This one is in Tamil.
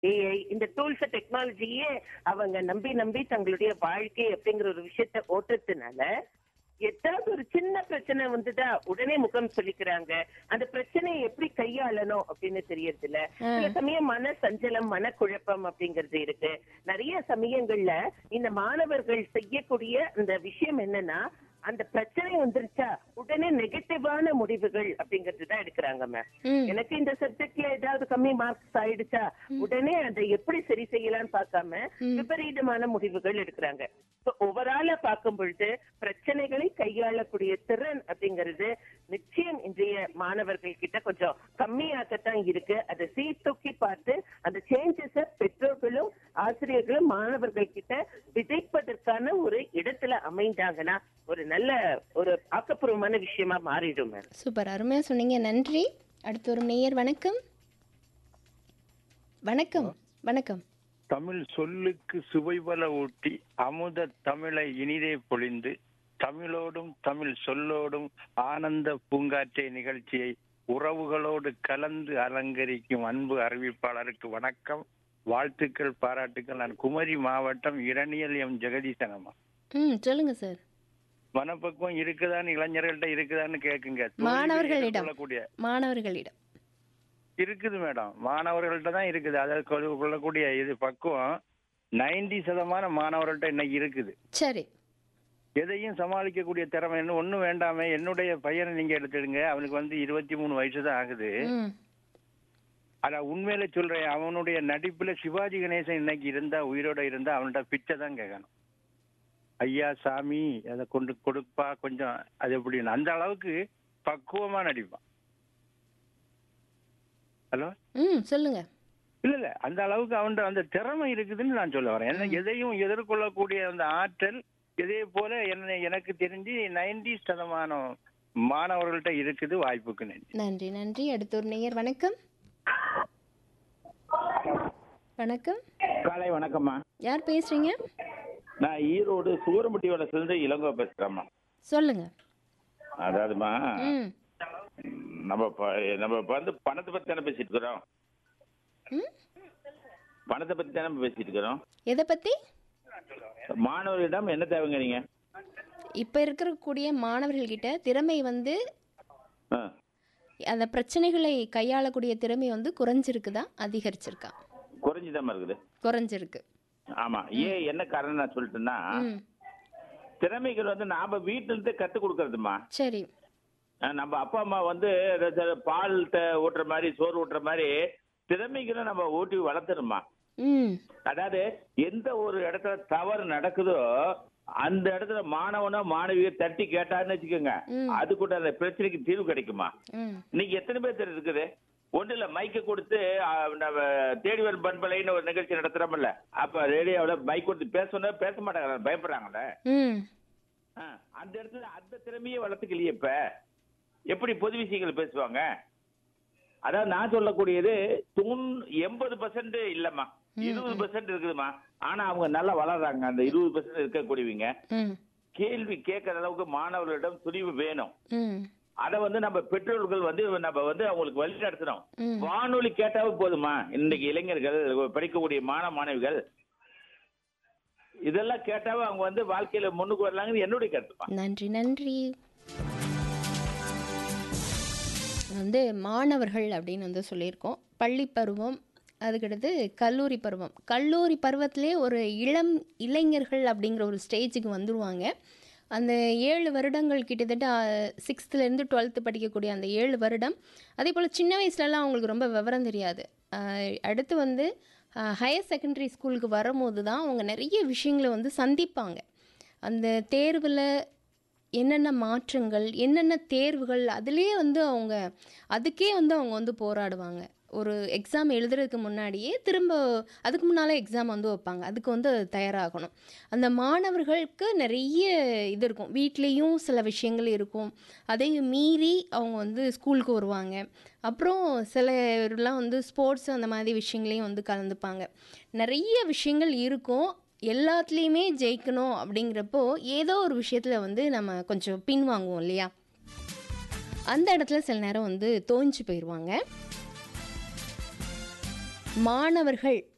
ஏஐ இந்த டூல்ஸ் டெக்னாலஜியே அவங்க நம்பி நம்பி தங்களுடைய வாழ்க்கை அப்படிங்கிற ஒரு விஷயத்த ஓட்டுறதுனால ஏதாவது ஒரு சின்ன பிரச்சனை வந்துட்டா உடனே முகம் சொல்லிக்கிறாங்க அந்த பிரச்சனையை எப்படி கையாளணும் அப்படின்னு தெரியறது இல்ல சில சமயம் மன சஞ்சலம் மனக்குழப்பம் அப்படிங்கிறது இருக்கு நிறைய சமயங்கள்ல இந்த மாணவர்கள் செய்யக்கூடிய அந்த விஷயம் என்னன்னா அந்த பிரச்சனை வந்துருச்சா உடனே நெகட்டிவான முடிவுகள் அப்படிங்கிறது தான் எடுக்கிறாங்க மேம் ம். எனக்கு இந்த சப்ஜெக்ட்ல ஏதாவது கம்மி மார்க்ஸ் ஆயிடுச்சா உடனே அதை எப்படி சரி செய்யலாம்னு பார்க்காம விபரீதமான முடிவுகள் எடுக்கிறாங்க ஓவராலா பார்க்கும் பொழுது பிரச்சனைகளை கையாளக்கூடிய திறன் அப்படிங்கிறது நிச்சயம் இன்றைய மாணவர்கள் கிட்ட கொஞ்சம் கம்மியாகத்தான் இருக்கு அதை சீர்தூக்கி பார்த்து அந்த சேஞ்சஸ பெற்றோர்களும் ஆசிரியர்களும் மாணவர்கள் கிட்ட விதைப்பதற்கான ஒரு இடத்துல அமைந்தாங்கன்னா ஒரு நல்ல ஒரு ஆக்கப்பூர்வமான விஷயமா மாறிடும் மேம் சூப்பர் அருமையாக சொன்னீங்க நன்றி அடுத்து ஒரு நேயர் வணக்கம் வணக்கம் வணக்கம் தமிழ் சொல்லுக்கு சுவைபல ஊட்டி அமுத தமிழை இனிதே பொழிந்து தமிழோடும் தமிழ் சொல்லோடும் ஆனந்த பூங்காற்றை நிகழ்ச்சியை உறவுகளோடு கலந்து அலங்கரிக்கும் அன்பு அறிவிப்பாளருக்கு வணக்கம் வாழ்த்துக்கள் பாராட்டுக்கள் நான் குமரி மாவட்டம் இரணியல் எம் ஜெகதீசனம்மா ம் சொல்லுங்க சார் மனப்பக்குவம் இருக்குதான்னு இளைஞர்கள்ட்ட இருக்குதான்னு கேக்குங்க மாணவர்களிடம். சொல்லக்கூடிய மாணவர்களிடம் இருக்குது மேடம் மாணவர்கள்ட்ட தான் இருக்குது அதாவது கொள்ள- கொள்ளக்கூடிய இது பக்குவம் நைன்டி சதமான மாணவர்கள்ட்ட இன்னைக்கு இருக்குது சரி எதையும் சமாளிக்கக்கூடிய திறமை என்ன ஒண்ணும் வேண்டாமே என்னுடைய பையனை நீங்க எடுத்துடுங்க அவனுக்கு வந்து இருபத்தி மூணு வயசு தான் ஆகுது ம் ஆனா உண்மையில சொல்றேன் அவனுடைய நடிப்புல சிவாஜி கணேசன் இன்னைக்கு இருந்தா உயிரோட இருந்தா அவன்கிட்ட பிச்சை தான் கேட்கணும் ஐயா சாமி அதை கொண்டு கொடுப்பா கொஞ்சம் அது எப்படின்னு அந்த அளவுக்கு பக்குவமா நடிப்பான் ஹலோ ம் சொல்லுங்க இல்ல இல்ல அந்த அளவுக்கு அவன் அந்த திறமை இருக்குதுன்னு நான் சொல்ல வரேன் என்ன எதையும் எதிர்கொள்ளக்கூடிய அந்த ஆற்றல் இதே போல என்ன எனக்கு தெரிஞ்சு நைன்டி சதமானம் மாணவர்கள்ட்ட இருக்குது வாய்ப்புக்கு நன்றி நன்றி நன்றி அடுத்து ஒரு நேயர் வணக்கம் வணக்கம் காலை வணக்கம்மா யார் பேசுறீங்க நான் ஈரோடு சூரம்பட்டி வளசிலிருந்து இளங்கோ பேசுறேம்மா சொல்லுங்க அதாவதுமா ம் நம்ம ப- நம்ம இப்ப வந்து பணத்தை பத்தி தானே பேசிட்டு இருக்கிறோம் ம் பணத்தை பத்தி தானே பேசிட்டு இருக்கிறோம் எதை பத்தி மாணவர்களிடம் என்ன தேவைங்க நீங்க இப்போ இருக்கக்கூடிய மாணவர்கள்கிட்ட திறமை வந்து ஆ. அந்த பிரச்சனைகளை கையாளக்கூடிய திறமை வந்து குறைஞ்சிருக்குதா அதிகரிச்சிருக்கா குறைஞ்சுதாம்மா இருக்குது குறைஞ்சிருக்கு ஆமா ஏன் என்ன காரணம் நான் சொல்லிட்டேன்னா ம் திறமைகள் வந்து நாம வீட்டுல இருந்தே கத்து கொடுக்கறதுமா சரி நம்ம அப்பா அம்மா வந்து இந்த பால் த- ஊட்டுற மாதிரி சோறு ஊட்டுற மாதிரி திறமைகளை நம்ம ஊட்டி வளர்த்துருமா ம் அதாவது எந்த ஒரு இடத்துல தவறு நடக்குதோ அந்த இடத்துல மாணவனோ மாணவியோ தட்டி கேட்டான்னு வச்சுக்கோங்க ம். அது கூட அந்த பிரச்சனைக்கு தீர்வு கிடைக்குமா ம் இன்னைக்கு எத்தனை பேர் இருக்குது ஒண்ணு இல்ல மைக்க கொடுத்து ஆ, நம்ம தேடி வரும் பண்பலைன்னு ஒரு நிகழ்ச்சி நடத்துறோம்ல அப்ப ரேடியோல மைக் கொடுத்து பேசணும் பேச மாட்டாங்க பயப்படுறாங்கல்ல ம் ஆ, அந்த இடத்துல அந்த திறமையே வளர்த்துக்கலையே இப்ப எப்படி பொது விஷயங்கள் பேசுவாங்க அதாவது நான் சொல்லக்கூடியது தொன் எண்பது பர்சன்ட் இல்லம்மா இருபது பர்சன்ட் இருக்குதுமா ஆனா அவங்க நல்லா வளர்றாங்க அந்த இருபது பர்சன்ட் இருக்கக்கூடியவங்க ம் கேள்வி கேட்கற அளவுக்கு மாணவர்களிடம் துணிவு வேணும் ம் அதை வந்து நம்ம பெற்றோர்கள் வந்து நம்ம வந்து அவங்களுக்கு வழி நடத்தணும் ம். வானொலி கேட்டாவே போதுமா இன்னைக்கு இளைஞர்கள் படிக்கக்கூடிய மாணவ மாணவிகள் இதெல்லாம் கேட்டாவே அவங்க வந்து வாழ்க்கையில முன்னுக்கு வரலாங்கன்னு என்னுடைய கருத்துமா நன்றி நன்றி வந்து மாணவர்கள் அப்படின்னு வந்து சொல்லியிருக்கோம் பள்ளி பருவம் அதுக்கடுத்து கல்லூரி பருவம் கல்லூரி பருவத்திலே ஒரு இளம் இளைஞர்கள் அப்படிங்கிற ஒரு ஸ்டேஜுக்கு வந்துடுவாங்க அந்த ஏழு வருடங்கள் கிட்டத்தட்ட சிக்ஸ்த்துலேருந்து டுவெல்த்து படிக்கக்கூடிய அந்த ஏழு வருடம் அதே போல் சின்ன வயசுலலாம் அவங்களுக்கு ரொம்ப விவரம் தெரியாது அஹ் அடுத்து வந்து ஹையர் செகண்டரி ஸ்கூலுக்கு வரும்போது தான் அவங்க நிறைய விஷயங்களை வந்து சந்திப்பாங்க அந்த தேர்வில் என்னென்ன மாற்றங்கள் என்னென்ன தேர்வுகள் அதுலேயே வந்து அவங்க அதுக்கே வந்து அவங்க வந்து போராடுவாங்க ஒரு எக்ஸாம் எழுதுறதுக்கு முன்னாடியே திரும்ப அதுக்கு முன்னாலே எக்ஸாம் வந்து வைப்பாங்க அதுக்கு வந்து தயாராகணும் அந்த மாணவர்களுக்கு நிறைய இது இருக்கும் வீட்லேயும் சில விஷயங்கள் இருக்கும் அதையும் மீறி அவங்க வந்து ஸ்கூலுக்கு வருவாங்க அப்புறம் சிலர்லாம் வந்து ஸ்போர்ட்ஸ் அந்த மாதிரி விஷயங்களையும் வந்து கலந்துப்பாங்க நிறைய விஷயங்கள் இருக்கும் எல்லாத்துலேயுமே ஜெயிக்கணும் அப்படிங்கிறப்போ ஏதோ ஒரு விஷயத்தில் வந்து நம்ம கொஞ்சம் பின்வாங்குவோம் இல்லையா அந்த இடத்துல சில நேரம் வந்து தோஞ்சு போயிடுவாங்க மாணவர்கள்